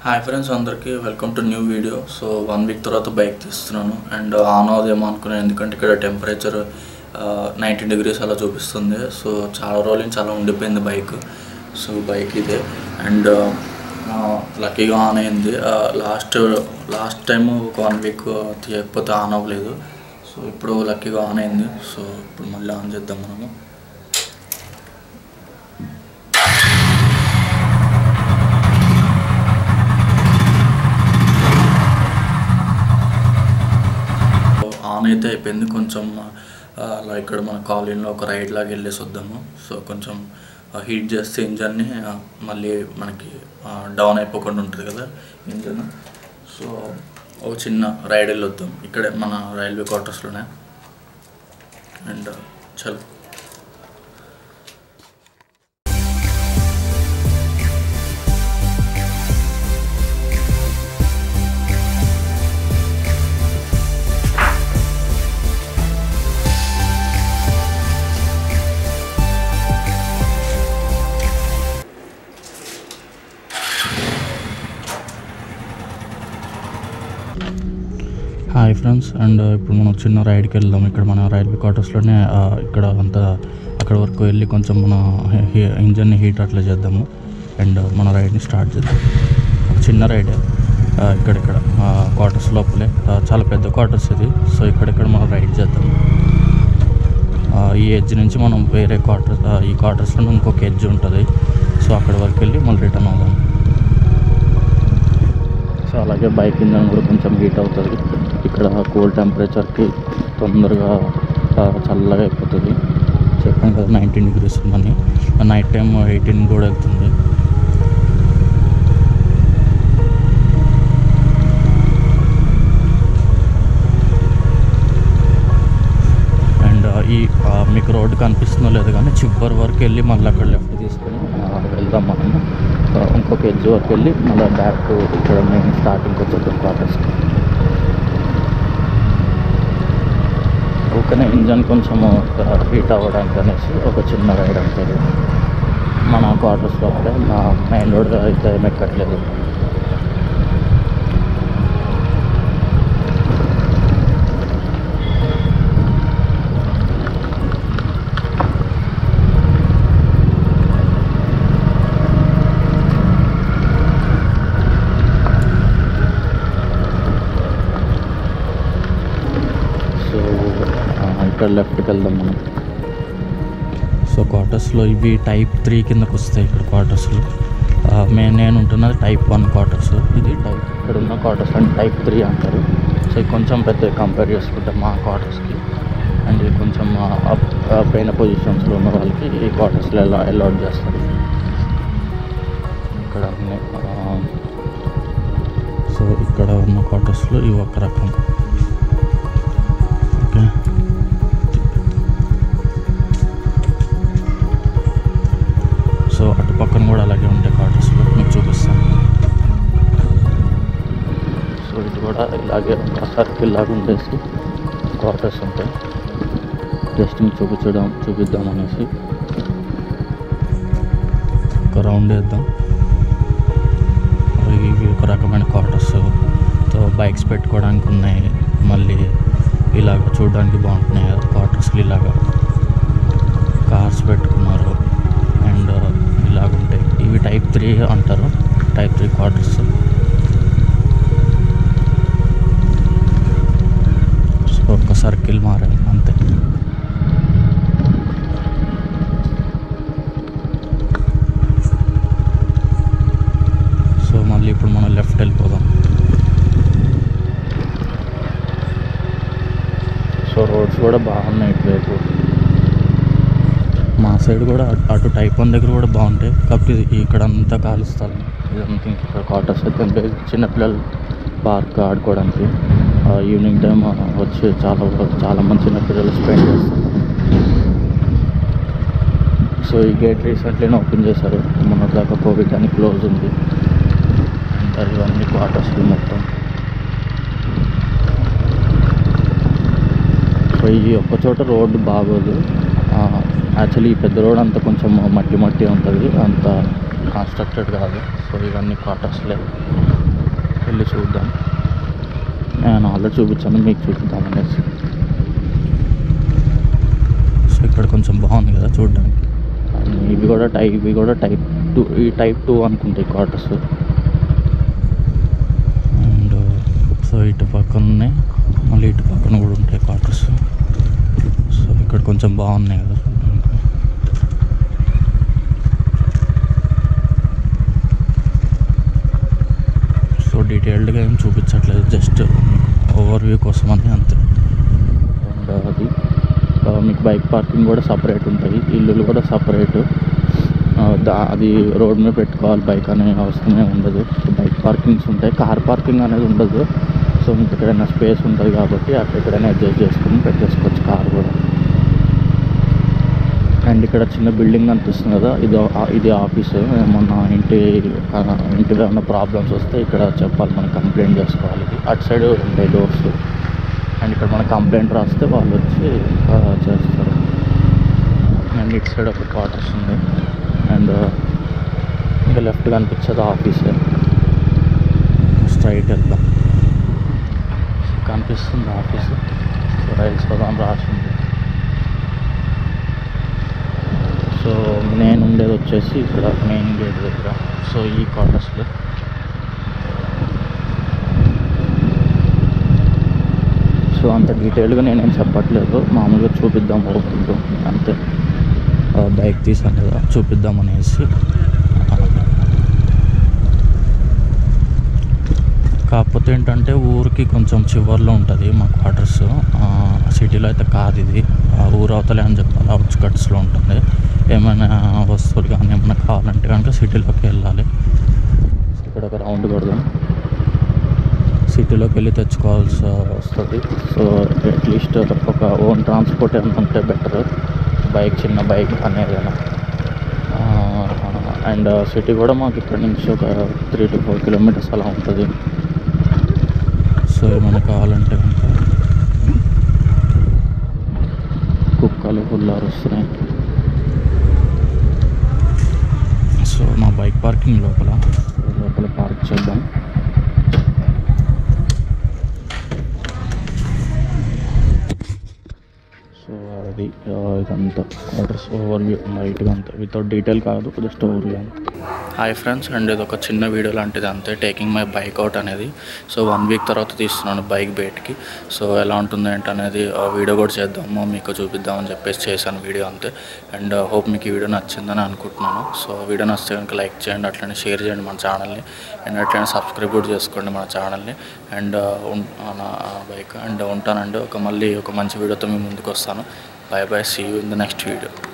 Hi friends అందరికీ welcome to new video so one week తర్వాత bike తీస్తున్నాను and on అవుదేమో అనుకున్నాను ఎందుకంటే ఇక్కడ టెంపరేచర్ నైంటీ డిగ్రీస్ అలా చూపిస్తుంది సో చాలా రోజుల నుంచి అలా ఉండిపోయింది బైక్ సో బైక్ ఇదే అండ్ లక్కీగా ఆన్ అయింది లాస్ట్ లాస్ట్ టైం ఒక వన్ వీక్ తీయకపోతే ఆన్ అవ్వలేదు సో ఇప్పుడు లక్కీగా ఆన్ అయింది సో ఇప్పుడు మళ్ళీ ఆన్ చేద్దాం మనము ఆన్ అయితే అయిపోయింది కొంచెం ఆ, అలా ఇక్కడ మన కాలనీలో ఒక రైడ్ లాగా వెళ్ళేసి వద్దాము సో కొంచెం హీట్ చేస్తే ఇంజన్ని ఆ, మళ్ళీ మనకి డౌన్ అయిపోకుండా ఉంటుంది కదా ఇంజన్ సో ఒక చిన్న రైడ్ వెళ్ళొద్దాం ఇక్కడే మన రైల్వే క్వార్టర్స్లోనే అండ్ చలో హాయ్ ఫ్రెండ్స్ అండ్ ఇప్పుడు మనం చిన్న రైడ్కి వెళ్దాం ఇక్కడ మన రైల్వే క్వార్టర్స్లోనే ఆ, ఇక్కడ అంతా అక్కడ వరకు వెళ్ళి కొంచెం మన హీ- ఇంజన్ని హీట్ అట్లా చేద్దాము అండ్ మన రైడ్ని స్టార్ట్ చేద్దాం ఒక చిన్న రైడే ఆ, ఇక్కడిక్కడ ఆ, క్వార్టర్స్ లోపలే ఆ, చాలా పెద్ద క్వార్టర్స్ ఇది సో ఇక్కడిక్కడ మనం రైడ్ చేద్దాం ఆ, ఈ ఎడ్జ్ నుంచి మనం వేరే క్వార్టర్ ఈ క్వార్టర్స్లో ఇంకొక ఎడ్జ్ ఉంటుంది సో అక్కడ వరకు వెళ్ళి మళ్ళీ రిటర్న్ అవుదాం సో అలాగే బైక్ ఇంజన్ కూడా కొంచెం హీట్ అవుతుంది ఇక్కడ కూల్ టెంపరేచర్కి తొందరగా ఆ, చల్లగా అయిపోతుంది చెప్పాను కదా నైన్టీన్ డిగ్రీస్ ఉందని నైట్ టైం ఎయిటీన్ కూడా వెళ్తుంది అండ్ ఈ ఆ, మీకు రోడ్డు కనిపిస్తుందో లేదు కానీ చివరి వరకు వెళ్ళి మళ్ళీ అక్కడ లెఫ్ట్ తీసుకొని ఆ, వెళ్దాం మనం ఆ, ఇంకొక ఎడ్జ్ వరకు వెళ్ళి మళ్ళీ బ్యాక్ ఇక్కడ మెయిన్ స్టార్టింగ్కి వచ్చేద్దాం క్వార్టర్స్కి ఊకనే ఇంజన్ కొంచెం హీట్ అవ్వడానికి అనేసి ఒక చిన్న రైడ్ అంటారు మన క్వార్టర్స్ లోపలే మా మెయిన్ రోడ్ అయితే ఏం ఎక్కట్లేదు సో ఆ, ఇక్కడ లెఫ్ట్కి వెళ్దాం మనం సో క్వార్టర్స్లో ఇవి టైప్ త్రీ కిందకు వస్తాయి ఇక్కడ క్వార్టర్స్లో మే నేను ఉంటున్నది టైప్ వన్ క్వార్టర్స్ ఇది టైప్ ఇక్కడ ఉన్న క్వార్టర్స్ అంటే టైప్ త్రీ అంటారు సో ఇది కొంచెం పెద్ద కంపేర్ చేసుకుంటే మా క్వార్టర్స్కి అండ్ ఇది కొంచెం అప్ పైన పొజిషన్స్లో ఉన్న వాళ్ళకి ఈ క్వార్టర్స్లో ఎలా అలౌట్ చేస్తారు ఇక్కడ అన్ని ఆ, సో ఇక్కడ ఉన్న క్వార్టర్స్లో ఇవి ఒక రకం ఓకే సో అటు పక్కన కూడా అలాగే ఉంటాయి క్వార్టర్స్లో మీకు చూపిస్తాను సో ఇది కూడా ఇలాగే ఒక సర్కిల్ లాగా ఉండేసి క్వార్టర్స్ ఉంటాయి జస్ట్ మీకు చూపించడం చూపిద్దాం అనేసి ఒక రౌండ్ వేద్దాం ఇవి ఒక రకమైన క్వార్టర్స్ తో బైక్స్ పెట్టుకోవడానికి ఉన్నాయి మళ్ళీ ఇలాగ చూడడానికి బాగుంటున్నాయి క్వార్టర్స్కి ఇలాగా కార్స్ పెట్టుకున్నారు అండ్ ఇలాగ ఉంటాయి ఇవి టైప్ త్రీ అంటారు టైప్ త్రీ క్వార్టర్స్ సో ఒక్క సర్కిల్ మారాయి అంతే సో మళ్ళీ ఇప్పుడు మనం లెఫ్ట్ వెళ్ళిపోదాం సో రోడ్స్ కూడా బాగున్నాయి ఇటువైపు మా సైడ్ కూడా అటు- అటు టైప్ వన్ దగ్గర కూడా బాగుంటాయి కాకపోతే ఇది ఇక్కడ అంతా ఖాళీ స్థలం ఇదంతా ఇంక ఇక్కడ క్వార్టర్స్ అయితే ఉంటాయి చిన్నపిల్లలు పార్క్ ఆడుకోవడానికి ఆ, ఈవినింగ్ టైం ఆ, వచ్చి చాలా చాలా మంది చిన్నపిల్లలు స్పెండ్ చేస్తారు సో ఈ గేట్ రీసెంట్లీనే ఓపెన్ చేశారు మొన్న దాకా కోవిడ్ అని క్లోజ్ ఉంది అండ్ ఇవన్నీ క్వార్టర్స్ మొత్తం సో ఈ ఒక్క చోట రోడ్డు బాగోదు యాక్చువల్లీ ఈ పెద్ద రోడ్ అంతా కొంచెం మట్టి మట్టి ఉంటుంది అంత కన్స్ట్రక్టెడ్ కాదు సో ఇవన్నీ క్వార్టర్స్లే వెళ్ళి చూద్దాం నేను ఆల్రెడీ చూపించాను మీకు చూపిద్దాం అనేసి సో ఇక్కడ కొంచెం బాగుంది కదా చూడడానికి అండ్ ఇవి కూడా టైప్ ఇవి కూడా టైప్ టూ ఈ టైప్ టూ అనుకుంటాయి క్వార్టర్స్ అండ్ సో ఇటు పక్కన ఉన్నాయి మళ్ళీ ఇటు పక్కన కూడా ఉంటాయి క్వార్టర్స్ సో ఇక్కడ కొంచెం బాగున్నాయి కదా చూడడానికి. సో డీటెయిల్డ్గా ఏం చూపించట్లేదు జస్ట్ ఓవర్ వ్యూ కోసం అని అంతే అండ్ అది ఆ, మీకు బైక్ పార్కింగ్ కూడా సపరేట్ ఉంటుంది ఇల్లులు కూడా సపరేట్ అది రోడ్ మీద పెట్టుకోవాలి బైక్ అనే అవసరమే ఉండదు బైక్ పార్కింగ్స్ ఉంటాయి కార్ పార్కింగ్ అనేది ఉండదు సో మీకు ఎక్కడైనా స్పేస్ ఉంటుంది కాబట్టి అక్కడ ఎక్కడైనా అడ్జస్ట్ చేసుకుని పెట్టేసుకోవచ్చు కార్ కూడా అండ్ ఇక్కడ చిన్న బిల్డింగ్ అనిపిస్తుంది కదా ఇది ఆ- ఇది ఆఫీస్ ఏమన్నా ఇంటి ఆ, ఇంటిలో ఏమన్నా ప్రాబ్లమ్స్ వస్తే ఇక్కడ చెప్పాలి మనం కంప్లైంట్ చేసుకోవాలి అటు సైడ్ ఉంటాయి డోర్స్ అండ్ ఇక్కడ మన కంప్లైంట్ రాస్తే వాళ్ళు వచ్చి ఆ, చేస్తారు అండ్ ఇటు సైడ్ ఒక క్వార్టర్స్ ఉంది అండ్ ఇంకా లెఫ్ట్ కనిపించేది ఆఫీస్ స్ట్రైట్ వెళ్దాం కనిపిస్తుంది ఆఫీస్ రైల్స్ పదాం రాసింది సో నేను ఉండేది వచ్చేసి ఇక్కడ మెయిన్ గేట్ దగ్గర సో ఈ క్వార్టర్స్లో సో అంత డీటెయిల్గా నేనేం చెప్పట్లేదు మామూలుగా చూపిద్దాం ఓపెన్లో అంతే బైక్ తీసాను కదా చూపిద్దాం అనేసి కాకపోతే ఏంటంటే ఊరికి కొంచెం చివర్లో ఉంటుంది మా క్వార్టర్స్ సిటీలో అయితే కాదు ఇది ఆ ఊరు అవతలే అని చెప్పాలి అవుట్స్కట్స్లో ఉంటుంది ఏమైనా వస్తువులు కానీ ఏమైనా కావాలంటే కనుక సిటీలోకి వెళ్ళాలి ఇక్కడ ఒక రౌండ్ కొడదాం సిటీలోకి వెళ్ళి తెచ్చుకోవాల్సి వస్తుంది సో అట్లీస్ట్ ఒక ఓన్ ట్రాన్స్పోర్ట్ ఏమైనా ఉంటే బెటర్ బైక్ చిన్న బైక్ అనేదైనా అండ్ సిటీ కూడా మాకు ఇక్కడ నుంచి ఒక త్రీ టు ఫోర్ కిలోమీటర్స్ అలా ఉంటుంది సో ఏమైనా కావాలంటే కనుక కుక్కలు ఫుల్ అరుస్తున్నాయి సో మా బైక్ పార్కింగ్ లోపల లోపల పార్క్ చేద్దాం సో అది ఆ, ఇదంతా అడ్రస్ ఓవర్ వ్యూ లైట్గా అంతా వితౌట్ డీటెయిల్ కాదు just overview hi friends and ఇది ఒక చిన్న వీడియో లాంటిది అంతే టేకింగ్ మై బైక్ అవుట్ అనేది సో వన్ వీక్ తర్వాత తీస్తున్నాను బైక్ బయటికి సో ఎలా ఉంటుంది ఏంటి అనేది ఆ వీడియో కూడా చేద్దాము మీకు చూపిద్దామని చెప్పేసి చేశాను వీడియో అంతే అండ్ హోప్ మీకు ఈ వీడియో నచ్చిందని అనుకుంటున్నాను సో వీడియో నచ్చితే కనుక లైక్ చేయండి అట్లనే షేర్ చేయండి మన ఛానల్ని అండ్ అట్లనే సబ్స్క్రైబ్ కూడా చేసుకోండి మన ఛానల్ని అండ్ నా బైక్ అండ్ ఉంటానండి ఒక మళ్ళీ ఒక మంచి వీడియోతో మీ ముందుకు వస్తాను bye bye see you in the next video